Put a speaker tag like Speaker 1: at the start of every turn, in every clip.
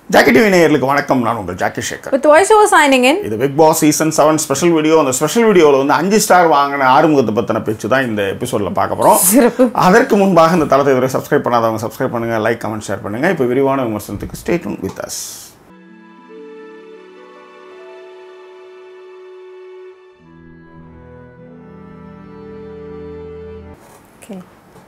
Speaker 1: Jackie TV நேயர்களுக்கு வணக்கம் நான் உங்கள் Jackie Sekar
Speaker 2: With voiceover signing in,
Speaker 1: இது Bigg Boss season seven special video அந்த ஸ்பெஷல் வீடியோவில் வந்து அஞ்சு ஸ்டார் வாங்கின ஆறுமுகத்தை பற்றின பேச்சு தான் இந்த எபிசோடில் பார்க்க போகிறோம்
Speaker 2: சிறப்பு
Speaker 1: அதற்கு முன்பாக இந்த தளத்தை இதுவரை சப்ஸ்கிரைப் பண்ணாதவங்க சப்ஸ்கிரைப் பண்ணுங்கள் லைக் கமெண்ட் ஷேர் பண்ணுங்கள் இப்போ விரிவான விமர்சனத்துக்கு stay with us
Speaker 2: Okay.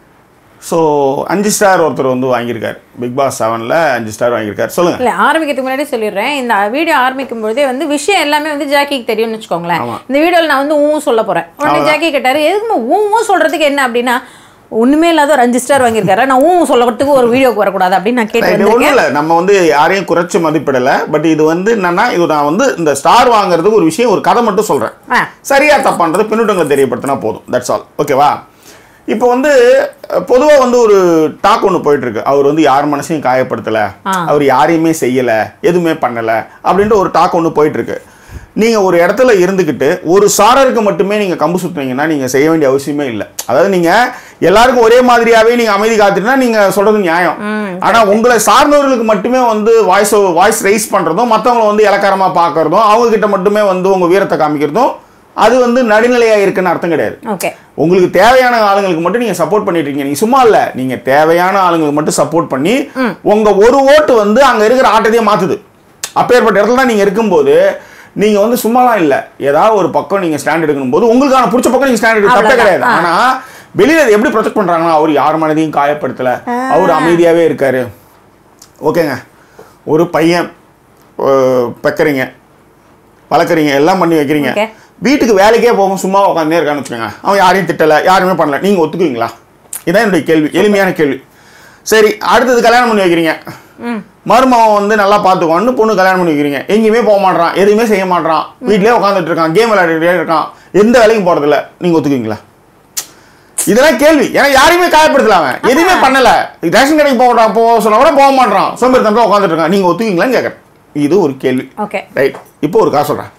Speaker 1: So அஞ்சு ஸ்டார் ஒருத்தர் வந்து வாங்கியிருக்கார் பிக் பாஸ் செவனில் அஞ்சு ஸ்டார் வாங்கியிருக்கார் சொல்லுங்கள்
Speaker 2: இல்ல ஆரம்பிக்கிறதுக்கு முன்னாடி சொல்லிடுறேன் இந்த வீடியோ ஆரம்பிக்கும் பொழுதே வந்து விஷயம் எல்லாமே வந்து ஜாக்கிக்கு தெரியும்னு வச்சுக்கோங்களேன்
Speaker 1: ஆமா.
Speaker 2: இந்த வீடியோவில் நான் வந்து ஊ சொல்ல போறேன் உடனே ஜாக்கி கேட்டாரு எதுக்குமா ஊ ஊ சொல்றதுக்கு என்ன அப்படின்னா ஒண்ணுமே இல்லாத ஒரு அஞ்சு ஸ்டார் வாங்கியிருக்காரு நான் ஊ சொல்றதுக்கு ஒரு வீடியோக்கு வரக்கூடாது அப்படின்னு நான் கேட்டு
Speaker 1: இது
Speaker 2: வந்திருக்கேன்
Speaker 1: ஒன்றும் இல்லை நம்ம வந்து யாரையும் குறைச்சி மதிப்பிடலை பட் இது வந்து என்னன்னா இது நான் வந்து இந்த ஸ்டார் வாங்குறதுக்கு ஒரு விஷயம் ஒரு கதை மட்டும் சொல்கிறேன்
Speaker 2: ஆ
Speaker 1: சரியா தப்பான்றது பின்னூட்டங்களை தெரியப்படுத்தினா போதும் தட்ஸ் ஆல் ஓகேவா இப்போ வந்து பொதுவாக வந்து ஒரு டாக் ஒன்று போயிட்டு இருக்கு அவர் வந்து யார் மனசையும் காயப்படுத்தலை
Speaker 2: ஆ.
Speaker 1: அவர் யாரையுமே செய்யலை எதுவுமே பண்ணலை அப்படின்ற ஒரு டாக் ஒன்று போயிட்டு இருக்கு நீங்கள் ஒரு இடத்துல இருந்துக்கிட்டு ஒரு சாரருக்கு மட்டுமே நீங்கள் கம்பு சுற்றுனீங்கன்னா நீங்கள் செய்ய வேண்டிய அவசியமே இல்லை அதாவது நீங்கள் எல்லாருக்கும் ஒரே மாதிரியாகவே நீங்கள் அமைதி காத்துட்டுனா நீங்கள் சொல்கிறது நியாயம் ஆனால் உங்களை சார்ந்தவர்களுக்கு மட்டுமே வந்து வாய்ஸ் வாய்ஸ் ரைஸ் பண்ணுறதும் மற்றவங்களை வந்து இலக்காரமாக பார்க்கறதும் அவங்க கிட்ட மட்டுமே வந்து உங்கள் வீரத்தை காமிக்கிறதும் அது வந்து நடுநிலையாக இருக்குன்னு அர்த்தம் கிடையாது
Speaker 2: ஓகே
Speaker 1: உங்களுக்கு தேவையான ஆளுங்களுக்கு மட்டும் நீங்க சப்போர்ட் பண்ணிட்டு இருக்கீங்க நீங்க சும்மா இல்ல நீங்க தேவையான ஆளுங்களுக்கு மட்டும் சப்போர்ட் பண்ணி உங்க ஒரு ஓட்டு வந்து அங்க இருக்கிற ஆட்டத்தையே மாத்துது அப்பேற்பட்ட இடத்துல தான் நீங்க இருக்கும்போது நீங்க வந்து சும்மாலாம் இல்ல ஏதாவது ஒரு பக்கம் நீங்க ஸ்டாண்ட் எடுக்கணும் போது உங்களுக்கான பிடிச்ச பக்கம் நீங்க ஸ்டாண்ட் எடுக்க தப்பே
Speaker 2: அவ்வளவுதான்.
Speaker 1: கிடையாது ஆனா வெளியில அதை எப்படி ப்ரொடெக்ட் பண்றாங்கன்னா அவர் யார் மனதையும் காயப்படுத்தல அவர் அமைதியாவே இருக்காரு ஓகேங்க ஒரு பையன் அஹ், பெக்கறீங்க வளர்க்குறீங்க எல்லாம் பண்ணி வைக்கிறீங்க
Speaker 2: Okay.
Speaker 1: வீட்டுக்கு வேலைக்கே போகும் சும்மா உட்காந்தே இருக்கான்னு வச்சுக்கோங்க அவன் யாரையும் திட்டலை யாருமே பண்ணல நீங்கள் ஒத்துக்குவீங்களா இதான் என்னுடைய கேள்வி எளிமையான கேள்வி சரி அடுத்தது கல்யாணம் பண்ணி வைக்கிறீங்க
Speaker 2: ம்
Speaker 1: மருமகன் வந்து நல்லா பார்த்துக்குவான்னு பொண்ணு கல்யாணம் பண்ணி வைக்கிறீங்க எங்கேயுமே போக மாட்றான் எதுவுமே செய்ய மாட்றான் வீட்லயே உட்காந்துட்டு இருக்கான் கேம் விளையாடிட்டே இருக்கான் எந்த வேலைக்கும் போறதில்ல நீங்க ஒத்துக்குவீங்களா இதெல்லாம் கேள்வி ஏன்னா யாரையுமே காயப்படுத்தல அவன் எதுவுமே பண்ணல ரேஷன் கடைக்கு போக போக சொன்னா கூட போக மாட்றான் சோம்பேறித்தனமா உட்காந்துட்டு இருக்கான் நீங்க ஒத்துக்குவீங்களான்னு கேட்குறேன் இது ஒரு கேள்வி
Speaker 2: ஓகே
Speaker 1: ரைட் இப்போ ஒரு காசு சொல்கிறேன்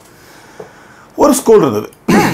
Speaker 1: ஒரு ஸ்கூல் இருந்தது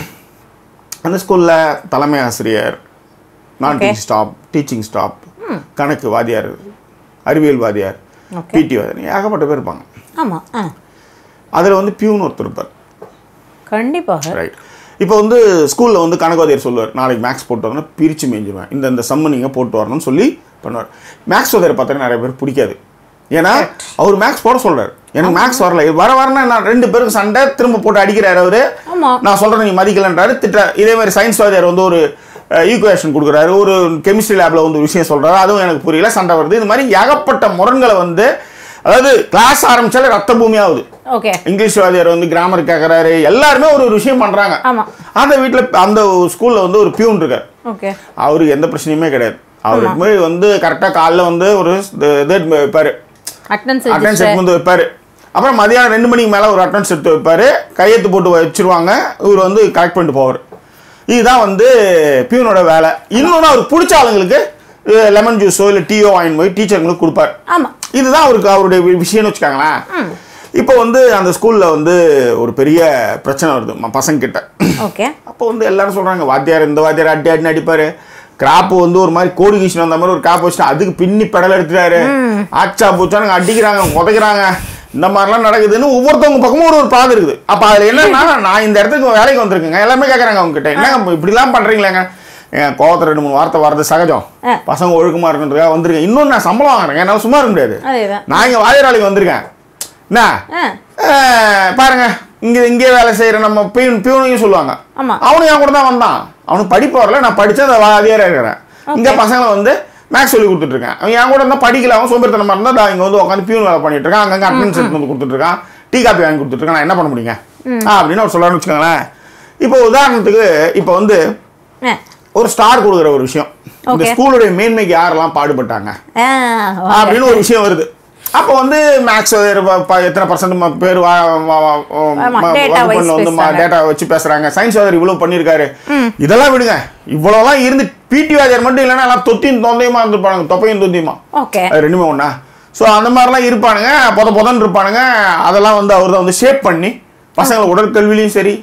Speaker 1: அந்த ஸ்கூலில் தலைமை ஆசிரியர் நான்
Speaker 2: Okay.
Speaker 1: Teaching staff teaching staff கணக்கு வாத்தியார் அறிவியல் வாத்தியார்
Speaker 2: Okay.
Speaker 1: பிடி வாத்தியார் ஏகப்பட்ட பேர் இருப்பாங்க
Speaker 2: ஆமா ஆ
Speaker 1: அதில் வந்து பியூன் ஒருத்தர் இருப்பார்
Speaker 2: கண்டிப்பாக
Speaker 1: ரைட் இப்போ வந்து ஸ்கூலில் வந்து கணக்கு வாத்தியார் சொல்லுவார் நாளைக்கு மேக்ஸ் போட்டு வரணும் பிரித்து மேய்ஞ்சிருவேன் இந்த இந்த சம்மு நீங்கள் போட்டு வரணும்னு சொல்லி பண்ணுவார் மேக்ஸ் வாத்தியார் பார்த்தீங்கன்னா நிறைய பேர் பிடிக்காது ஏன்னா அவர் மேக்ஸ் போட சொல்றாரு எனக்கு மேக்ஸ் வரல இது வர வரனா நான் ரெண்டு பேருக்கு சண்டை திரும்ப போட்டு அடிக்கிறாரு அவரு
Speaker 2: ஆமா
Speaker 1: நான் சொல்றேன் நீ மதிக்கலன்றாரு திட்ட இதே மாதிரி சயின்ஸ் வாத்தியார் வந்து ஒரு ஈக்குவேஷன் கொடுக்குறாரு ஒரு கெமிஸ்ட்ரி லேப்ல வந்து ஒரு விஷயம் சொல்றாரு அதுவும் எனக்கு புரியல சண்டை வருது இது மாதிரி ஏகப்பட்ட முரண்களை வந்து அதாவது கிளாஸ் ஆரம்பிச்சாலே ரத்த பூமி ஆகுது
Speaker 2: ஓகே
Speaker 1: இங்கிலீஷ் வாத்தியார் வந்து கிராமர் கேட்குறாரு எல்லாருமே ஒரு ஒரு விஷயம் பண்றாங்க
Speaker 2: ஆமா
Speaker 1: அந்த வீட்டில் அந்த ஸ்கூல்ல வந்து ஒரு பியூன் இருக்கார்
Speaker 2: ஓகே
Speaker 1: அவருக்கு எந்த பிரச்சனையுமே கிடையாது அவருக்கு போய் வந்து கரெக்டாக காலைல வந்து ஒரு இது வைப்பாரு
Speaker 2: அட்டனன்ஸ்
Speaker 1: அட்டன்ஸ் எடுத்து வந்து வைப்பாரு அப்புறம் மதியானம் ரெண்டு மணிக்கு மேலே ஒரு அட்டன்ஸ் எடுத்து வைப்பாரு கையெழுத்து போட்டு வச்சிருவாங்க இவர் வந்து கரெக்ட் பண்ணிட்டு போவார் இதுதான் வந்து பியூனோட வேலை இன்னொன்று அவருக்கு பிடிச்ச ஆளுங்களுக்கு லெமன் ஜூஸோ இல்லை டீயோ வாங்கிட்டு போய் டீச்சருங்களுக்கு கொடுப்பார்
Speaker 2: ஆமா
Speaker 1: இதுதான் அவருக்கு அவருடைய வி- விஷயம்னு வச்சுக்காங்களேன் இப்போ வந்து அந்த ஸ்கூலில் வந்து ஒரு பெரிய பிரச்சனை வருது ம- பசங்க கிட்ட
Speaker 2: ஓகே
Speaker 1: அப்போ வந்து எல்லாரும் சொல்றாங்க வாத்தியார் இந்த வாத்தியார் அடி அடி அடிப்பாரு கிராப் வந்து ஒரு மாதிரி கோடி கிருஷ்ணன் அந்த மாதிரி ஒரு கிராப் வச்சுட்டு அதுக்கு பின்னி பெடல் எடுத்துட்டாரு ஆச்சா பூச்சானுங்க அடிக்கிறாங்க உதைக்கிறாங்க இந்த மாதிரிலாம் நடக்குதுன்னு ஒவ்வொருத்தவங்க பக்கமும் ஒரு ஒரு பாதை இருக்குது அப்போ அதில் என்னன்னா நான் இந்த இடத்துக்கு வேலைக்கு வந்திருக்கேங்க எல்லாமே கேட்குறாங்க அவங்க கிட்ட என்னங்க இப்படிலாம் பண்றீங்களேங்க என் கோவத்தில் ரெண்டு மூணு வார்த்தை வர்றது சகஜம்
Speaker 2: ஆ.
Speaker 1: பசங்க ஒழுக்கமா இருக்குன்றதுக்காக வந்திருக்கேன் இன்னொன்று நான் சம்பளம் வாங்குறேங்க என்னால் சும்மா இருக்க முடியாது
Speaker 2: அதேதான்
Speaker 1: நான் இங்கே வாதிராளிக்கு வந்திருக்கேன் என்ன
Speaker 2: ஆ
Speaker 1: அஹ், பாருங்க இங்க இங்கே வேலை செய்யற நம்ம பியூன் பியூனையும் சொல்லுவாங்க
Speaker 2: ஆமா.
Speaker 1: அவனும் என் கூட தான் வந்தான் அவனுக்கு படிப்பு வரல நான் படிச்ச அந்த வாதியாரா இருக்கிறேன் இங்க பசங்களை வந்து மேக்ஸ் சொல்லி கொடுத்துட்டு இருக்கேன் அவன் என் கூட இருந்தா படிக்கல அவன் சோம்பேறித்தனமா இருந்தா நான் இங்க வந்து உட்காந்து பியூன் வேலை பண்ணிட்டு இருக்கான் அங்கங்க அட்டன்ஸ் எடுத்து வந்து கொடுத்துட்டு இருக்கான் டீ காப்பி வாங்கி கொடுத்துட்டு இருக்கான் நான் என்ன பண்ண முடியுங்க ஆ அப்படின்னு அவர் சொல்லலாம்னு வச்சுக்கோங்களேன் இப்போ உதாரணத்துக்கு இப்போ வந்து
Speaker 2: ஆ
Speaker 1: ஒரு ஸ்டார் கொடுக்குற ஒரு விஷயம் இந்த
Speaker 2: Okay.
Speaker 1: ஸ்கூலுடைய மேன்மைக்கு யாரெல்லாம் பாடுபட்டாங்க
Speaker 2: ஆ
Speaker 1: அப்படின்னு ஒரு விஷயம் வருது அப்போ வந்து மேக்ஸ் எத்தனை பர்சன்ட் பேர் வா- வா- வா-
Speaker 2: ஆமா,
Speaker 1: ம-
Speaker 2: data
Speaker 1: வகுப்புல
Speaker 2: wise
Speaker 1: வந்து
Speaker 2: பேசுறாங்க.
Speaker 1: டேட்டா வச்சு பேசுறாங்க சயின்ஸ் வாதியார் இவ்வளவு பண்ணியிருக்காரு இதெல்லாம் விடுங்க இவ்வளவுலாம் இருந்து பிடி வாதியார் மட்டும் இல்லைன்னா எல்லாம் தொத்தியும் தொந்தையுமா இருந்திருப்பானுங்க தொப்பையும் தொந்தியுமா
Speaker 2: ஓகே
Speaker 1: அது ரெண்டுமே ஒண்ணா ஸோ அந்த மாதிரிலாம் இருப்பானுங்க பொத பொதன்னு இருப்பானுங்க அதெல்லாம் வந்து அவர் தான் வந்து ஷேப் பண்ணி பசங்களை உடற்கல்விலையும் சரி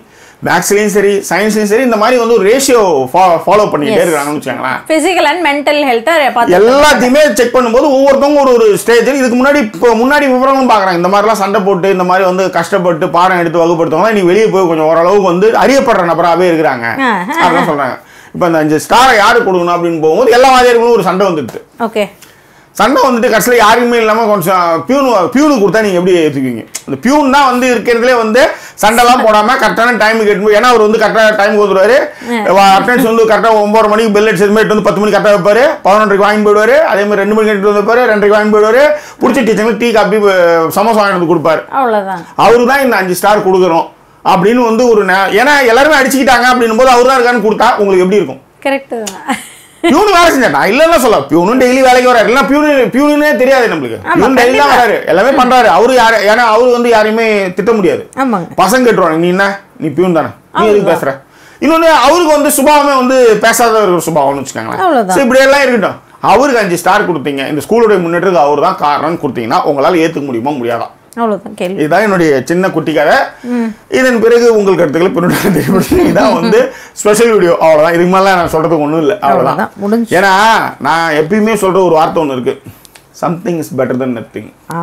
Speaker 1: மேக்ஸ்லயும் சரி சயின்ஸ்லயும் சரி இந்த மாதிரி வந்து ஒரு ரேஷியோ ஃபாலோ பண்ணிட்டே இருக்காங்கன்னு வச்சுக்கோங்களேன்
Speaker 2: பிசிக்கல் அண்ட் மென்டல் ஹெல்த்தை பார்த்து
Speaker 1: எல்லாத்தையுமே செக் பண்ணும்போது ஒவ்வொருத்தவங்க ஒரு ஒரு ஸ்டேஜ் இதுக்கு முன்னாடி இப்போ முன்னாடி விவரங்களும் பார்க்குறாங்க இந்த மாதிரிலாம் சண்டை போட்டு இந்த மாதிரி வந்து கஷ்டப்பட்டு பாடம் எடுத்து வகுப்படுத்தவங்க நீ வெளியே போய் கொஞ்சம் ஓரளவுக்கு வந்து அறியப்படுற நபராகவே இருக்கிறாங்க
Speaker 2: ஆ,
Speaker 1: அப்படின்னு சொல்றாங்க இப்போ இந்த அஞ்சு ஸ்டாரை யாரு கொடுக்கணும் அப்படின்னு போகும்போது எல்லா வாதியார்களும் ஒரு சண்டை வந்துடுது
Speaker 2: ஓகே
Speaker 1: சண்டை வந்துட்டு கடைசியில் யாருக்குமே இல்லாமல் கொஞ்சம் பியூனு பியூனு கொடுத்தா நீங்கள் எப்படி ஏற்றுக்குவீங்க இந்த பியூன் தான் வந்து இருக்கிறதுலே வந்து சண்டைலாம் போடாமல் கரெக்டான டைமுக்கு எட்டு ஏன்னா அவர் வந்து கரெக்டாக டைம் கொடுத்துருவாரு அட்டன்ஸ் வந்து கரெக்டாக ஒம்பது மணிக்கு பெல் அடிச்சதுமே எட்டு வந்து பத்து மணிக்கு கரெக்டாக வைப்பாரு பதினொன்றைக்கு வாங்கி போயிடுவாரு அதே மாதிரி ரெண்டு மணிக்கு எடுத்து வைப்பாரு ரெண்டரைக்கு வாங்கி போயிடுவாரு பிடிச்ச டீச்சருக்கு டீ காப்பி அஹ், சமோசா வாங்கி வந்து கொடுப்பாரு
Speaker 2: அவ்வளவுதான்
Speaker 1: அவரு தான் இந்த அஞ்சு ஸ்டார் கொடுக்குறோம் அப்படின்னு வந்து ஒரு நே- ஏன்னா எல்லாருமே அடிச்சுக்கிட்டாங்க அப்படின்னும் போது அவர் தான் இருக்கான்னு கொடுத்தா உங்களுக்கு எப்படி இருக்கும்
Speaker 2: கரெக்ட் தான்
Speaker 1: பியூனு வேலை செஞ்சேன் நான் இல்லைன்னா சொல்ல பியூனும் டெய்லி வேலைக்கு வராரு இல்லைன்னா பியூனு பியூனுனே தெரியாது நம்மளுக்கு பியூன் டெய்லி தான் வராரு எல்லாமே பண்றாரு அவரு யாரு ஏன்னா அவரு வந்து யாரையுமே திட்ட முடியாது
Speaker 2: ஆமாங்க
Speaker 1: பசங்க கேட்டுருவாங்க நீ என்ன நீ பியூன் தானே நீ எதுக்கு பேசுற இன்னொன்னு அவருக்கு வந்து சுபாவமே வந்து பேசாத ஒரு சுபாவம்னு வச்சுக்கோங்களேன்
Speaker 2: அவ்வளவுதான்.
Speaker 1: சரி இப்படி எல்லாம் இருக்கட்டும் அவருக்கு அஞ்சு ஸ்டார் கொடுத்தீங்க இந்த ஸ்கூலுடைய முன்னேற்றத்துக்கு அவர் தான் காரணம்னு கொடுத்தீங்கன்னா உங்களால ஏத்துக்க முடியுமா முடியாதா
Speaker 2: அவ்வளவுதான் கேள்வி
Speaker 1: இதுதான் என்னுடைய சின்ன குட்டி கதை இதன் பிறகு உங்கள் கருத்துக்களை பின்னோட்டத்தை தெரியப்படுத்தி இதுதான் வந்து ஸ்பெஷல் வீடியோ அவ்வளவுதான் இதுக்கு மேல நான் சொல்றதுக்கு ஒண்ணும் இல்லை அவ்வளவுதான்
Speaker 2: அவ்வளவுதான், முடிஞ்சுச்சு.
Speaker 1: ஏன்னா நான் எப்பயுமே சொல்ற ஒரு வார்த்தை ஒன்று இருக்கு something is better than nothing
Speaker 2: ஆ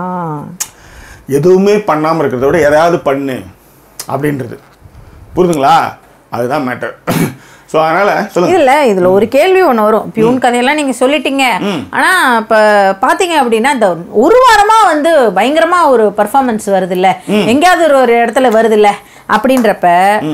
Speaker 1: எதுவுமே பண்ணாம இருக்கிறத விட எதையாவது பண்ணு அப்படின்றது புரியுதுங்களா அதுதான் மேட்டர் ஸோ அதனால சொல்லுங்க
Speaker 2: இதுல இதுல ஒரு கேள்வி ஒண்ணு வரும் பியூன் கதையெல்லாம் நீங்க சொல்லிட்டீங்க ஆனா இப்ப பாத்தீங்க அப்படின்னா இந்த ஒரு வாரமா வந்து பயங்கரமா ஒரு பர்ஃபார்மன்ஸ் வருது இல்ல எங்கேயாவது ஒரு ஒரு இடத்துல வருது இல்ல அப்படின்றப்ப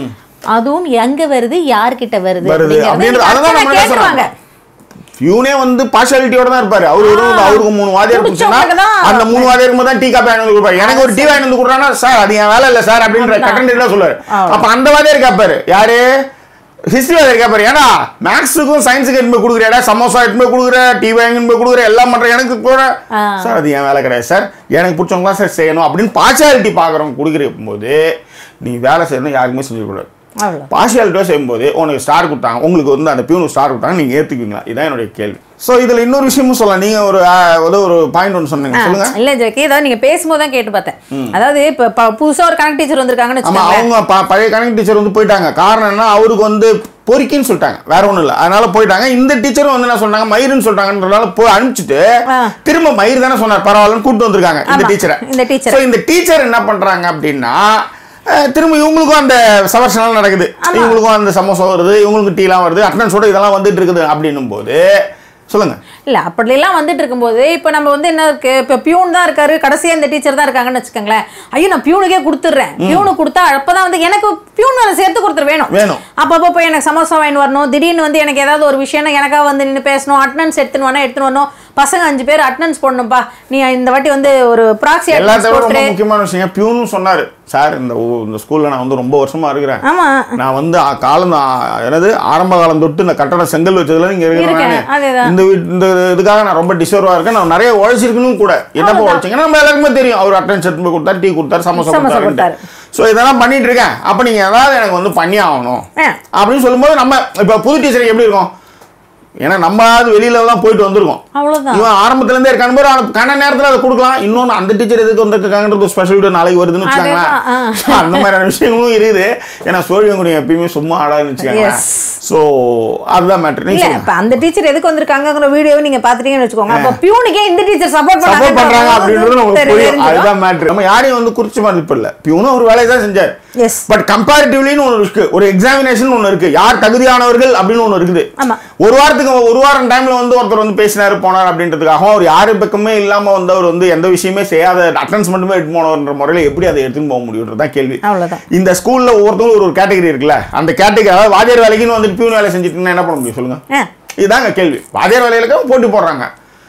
Speaker 2: அதுவும் எங்க வருது யார்கிட்ட வருது
Speaker 1: வருது.
Speaker 2: அப்படிங்கறத
Speaker 1: அப்படின்றது-
Speaker 2: நீங்க
Speaker 1: அதுதான்
Speaker 2: அத்தனை
Speaker 1: நம்ம என்ன
Speaker 2: கேட்டுருவாங்க
Speaker 1: பியூனே வந்து பார்ஷாலிட்டியோட தான் இருப்பாரு அவரு வெறும் அவருக்கு மூணு வாதியார் கொடுத்துன்னா
Speaker 2: பிடிச்சவங்களுக்கு தான்
Speaker 1: அந்த மூணு வாதியாருக்கு தான் டீ காப்பி வாங்கி வந்து கொடுப்பாரு எனக்கு ஒரு டீ வாங்கி வந்து கொடுறானா சார் அது என் வேலை இல்ல சார் அப்படின்ற கட்டன் சொல்லுவாரு அப்ப அந்த வாதியார் கேட்பாரு யாரு ஹிஸ்டரி வாதியார் கேட்பாரு ஏன்னா மேக்ஸுக்கும் சயின்ஸுக்கு எடுத்து போய் கொடுக்குறியாடா சமோசா எடுத்து போய் கொடுக்குற டீ வாங்கி போய் கொடுக்குற எல்லாம் பண்ற எனக்கு கூட
Speaker 2: ஆ.
Speaker 1: சார் அது என் வேலை கிடையாது சார் எனக்கு பிடிச்சவங்க தான் சார் செய்யணும் அப்படின்னு பார்ஷாலிட்டி பாக்குறவங்க கொடுக்குற போது நீ வேலை செய்யணும் யாருக்குமே செஞ்சிடக்கூடாது
Speaker 2: அவ்வளவு
Speaker 1: பார்ஷியாலிட்டியாக செய்யும்போது உனக்கு ஸ்டார் கொடுத்தாங்க உங்களுக்கு வந்து அந்த பியூனுக்கு ஸ்டார் கொடுத்தாங்க நீங்கள் ஏற்றுக்குவீங்களா இதான் என்னுடைய கேள்வி ஸோ இதில் இன்னொரு விஷயமும் சொல்லலாம் நீங்கள் ஒரு ஆ, ஏதோ ஒரு பாயிண்ட் ஒன்று சொன்னீங்க சொல்லுங்க
Speaker 2: இல்ல ஜாக்கி ஏதாவது நீங்க பேசும்போது தான் கேட்டு பார்த்தேன் அதாவது இப்ப ப- புதுசா ஒரு கணக்கு டீச்சர் வந்திருக்காங்கன்னு
Speaker 1: ஆமாம்
Speaker 2: வச்சுக்கோங்களேன்
Speaker 1: அவங்க ப- பழைய கணக்கு டீச்சர் வந்து போயிட்டாங்க காரணம் என்ன அவருக்கு வந்து பொறிக்கின்னு சொல்லிட்டாங்க வேற ஒன்றும் இல்லை அதனால போயிட்டாங்க இந்த டீச்சரும் வந்து என்ன சொன்னாங்க மயிருன்னு சொல்லிட்டாங்கன்றதால போய் அனுப்பிச்சிட்டு
Speaker 2: ஆ.
Speaker 1: திரும்ப மயிர் தானே சொன்னார் பரவாயில்லன்னு கூப்பிட்டு வந்திருக்காங்க இந்த
Speaker 2: ஆமா,
Speaker 1: டீச்சரை
Speaker 2: இந்த teacher.
Speaker 1: ஸோ இந்த டீச்சர் என்ன பண்றாங்க அப்படின்னா அஹ், திரும்ப இவங்களுக்கும் அந்த சவர்ஷனெல்லாம் நடக்குது இவங்களுக்கும் அந்த சமோசா வருது இவங்களுக்கும் டீலாம் வருது அட்டனன்ஸோட இதெல்லாம் வந்துட்டு இருக்குது அப்படின்னும் போது சொல்லுங்க
Speaker 2: இல்ல அப்படிலாம் வந்துட்டு இருக்கும்போது இப்போ நம்ம வந்து என்ன இருக்கு இப்போ பியூன் தான் இருக்காரு கடைசியா இந்த டீச்சர் தான் இருக்காங்கன்னு வச்சுக்கோங்களேன் ஐயோ நான் பியூனுக்கே கொடுத்துட்றேன் பியூனுக்கு கொடுத்தா அப்பதான் வந்து எனக்கு பியூன் வேலை சேர்த்து கொடுத்துரு வேணும்
Speaker 1: வேணும்.
Speaker 2: அப்பப்போ போய் எனக்கு சமோசா வாங்கி வரணும் திடீர்னு வந்து எனக்கு ஏதாவது ஒரு விஷயம்னா எனக்காக வந்து நின்று பேசணும் அட்டனன்ஸ் எடுத்துன்னு வரணும் எடுத்துன்னு வரணும் பசங்க அஞ்சு பேர் அட்டனன்ஸ் போடணும்ப்பா நீ இந்த வாட்டி வந்து ஒரு ப்ராக்சி
Speaker 1: எல்லாத்த
Speaker 2: அட்டனன்ஸ்
Speaker 1: விட ரொம்ப
Speaker 2: போட்டுரு
Speaker 1: முக்கியமான விஷயம் பியூனும் சொன்னாரு சார் இந்த ஊ- இந்த ஸ்கூல்ல நான் வந்து ரொம்ப வருஷமா இருக்கிறேன்
Speaker 2: ஆமா
Speaker 1: நான் வந்து ஆ- காலம் ஆ- என்னது ஆரம்ப காலம் தொட்டு இந்த கட்டட செங்கல் வச்சதுல நீங்க இருக்கிறேன்
Speaker 2: இருக்கேன்,
Speaker 1: நானு.
Speaker 2: அதேதான்.
Speaker 1: இந்த வீட்- இந்த இதுக்காக நான் ரொம்ப டிசர்வா இருக்கேன் நான் நிறைய உழைச்சிருக்கணும் கூட என்னப்பா உழைச்சிங்கன்னா நம்ம எல்லாருக்குமே தெரியும் அவர் அட்டன்ஸ் எடுத்து போய் கொடுத்தாரு டீ கொடுத்தாரு சமோசா
Speaker 2: சமோசா
Speaker 1: கொடுத்தாரு ஸோ இதெல்லாம் பண்ணிட்டு இருக்கேன் அப்ப நீங்க ஏதாவது எனக்கு வந்து பண்ணி ஆகணும்
Speaker 2: ஆ.
Speaker 1: அப்படின்னு சொல்லும்போது நம்ம இப்ப புது டீச்சருக்கு எப்படி இருக்கும் ஏன்னா நம்ம அது வெளியில தான் போயிட்டு வந்திருக்கோம்
Speaker 2: அவ்வளவுதான்
Speaker 1: இவன் ஆரம்பத்துல இருந்தே இருக்கான் போது அவனுக்கு கண்ண நேரத்துல அதை கொடுக்கலாம் இன்னொன்னு அந்த டீச்சர் எதுக்கு வந்திருக்காங்கன்றது ஸ்பெஷல் வீடியோ நாளைக்கு வருதுன்னு வச்சுக்கோங்களேன்
Speaker 2: அதேதான்,
Speaker 1: So, அந்த மாதிரியான விஷயங்களும் இருக்குது ஏன்னா சோழியங்குடி எப்பயுமே சும்மா ஆடாதுன்னு வச்சுக்கோங்களேன்
Speaker 2: Yes.
Speaker 1: ஸோ அதுதான் மேட்ரு நீங்க
Speaker 2: இல்ல
Speaker 1: சொல்லுங்க
Speaker 2: இப்ப அந்த டீச்சர் எதுக்கு வந்திருக்காங்கங்கிற வீடியோவை நீங்க பாத்துட்டீங்கன்னு வச்சுக்கோங்க அப்ப பியூனுக்கே இந்த டீச்சர் சப்போர்ட்
Speaker 1: சப்போர்ட் பண்றாங்க அப்படின்றது நமக்கு புரியும்
Speaker 2: தெரியும்
Speaker 1: அதுதான் மேட்ரு நம்ம யாரையும் வந்து குறிச்சு மதிப்பில்ல பியூனும் ஒரு வேலையை தான் செஞ்சார்
Speaker 2: எஸ்
Speaker 1: பட் கம்பேரிட்டிவ்லின்னு ஒன்று இருக்கு ஒரு எக்ஸாமினேஷன் ஒன்று இருக்கு யார் தகுதியானவர்கள் அப்படின்னு ஒன்று இருக்குது
Speaker 2: ஆமா.
Speaker 1: ஒரு வாரத்துக்கு ஒரு வாரம் டைம்ல வந்து ஒருத்தர் வந்து பேசினாரு போனார் அப்படின்றதுக்காக அவர் யாரு பக்கமே இல்லாம வந்து அவர் வந்து எந்த விஷயமே செய்யாத அட்டன்ஸ் மட்டுமே எடுத்து போனவர்ன்ற முறையில எப்படி அதை எடுத்துன்னு போக முடியுன்றதான் கேள்வி
Speaker 2: அவ்வளவுதான்
Speaker 1: இந்த ஸ்கூல்ல ஒவ்வொருத்தவங்களும் ஒரு ஒரு கேட்டகரி இருக்குல்ல அந்த கேட்டகரி அதாவது வாத்தியார் வேலைக்குன்னு வந்துட்டு பியூன் வேலை செஞ்சுட்டு இருந்தா என்ன பண்ண முடியும் சொல்லுங்க
Speaker 2: ஆ,
Speaker 1: இதுதாங்க கேள்வி வாத்தியார் வேலைகளுக்கு போட்டி போடுறாங்க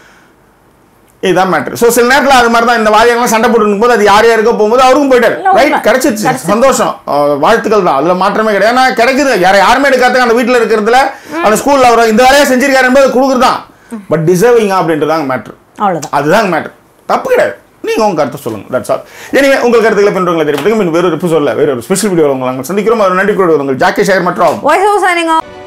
Speaker 1: இதுதான் மேட்ரு ஸோ சில நேரத்தில் அது மாதிரி தான் இந்த வாதியாரெல்லாம் சண்டை போட்டு போது அது யார் யாருக்கோ போகும்போது அவருக்கும் போயிட்டாரு
Speaker 2: இல்ல, உண்மை.
Speaker 1: ரைட் கிடைச்சிருச்சு சந்தோஷம் அஹ் வாழ்த்துக்கள் தான் அதுல மாற்றமே கிடையாது ஏன்னா கிடைக்குது யார யாருமே எடுக்காத அந்த வீட்டில் இருக்கிறதுல அந்த ஸ்கூல்ல அவர் இந்த வேலையை செஞ்சிருக்காரு என்பது கொடுக்குறதான் பட் டிசர்விங் அப்படின்றதாங்க மேட்ரு
Speaker 2: அவ்வளவுதான்
Speaker 1: அதுதாங்க மேட்ரு தப்பு கிடையாது நீங்க உங்க கருத்தை சொல்லுங்க தட்ஸ் ஆல் எனவே உங்கள் கருத்துக்களை பின்பற்றுங்களை தெரிவித்துக்கு வேறொரு எபிசோட்ல வேற ஒரு ஸ்பெஷல் வீடியோ உங்களை நாங்கள் சந்திக்கிறோம் ஒரு நன்றி கூட உங்கள் ஜாக்கி ஷேர் மற்றும்
Speaker 2: வாய்ஸ் ஹவுஸ் signing off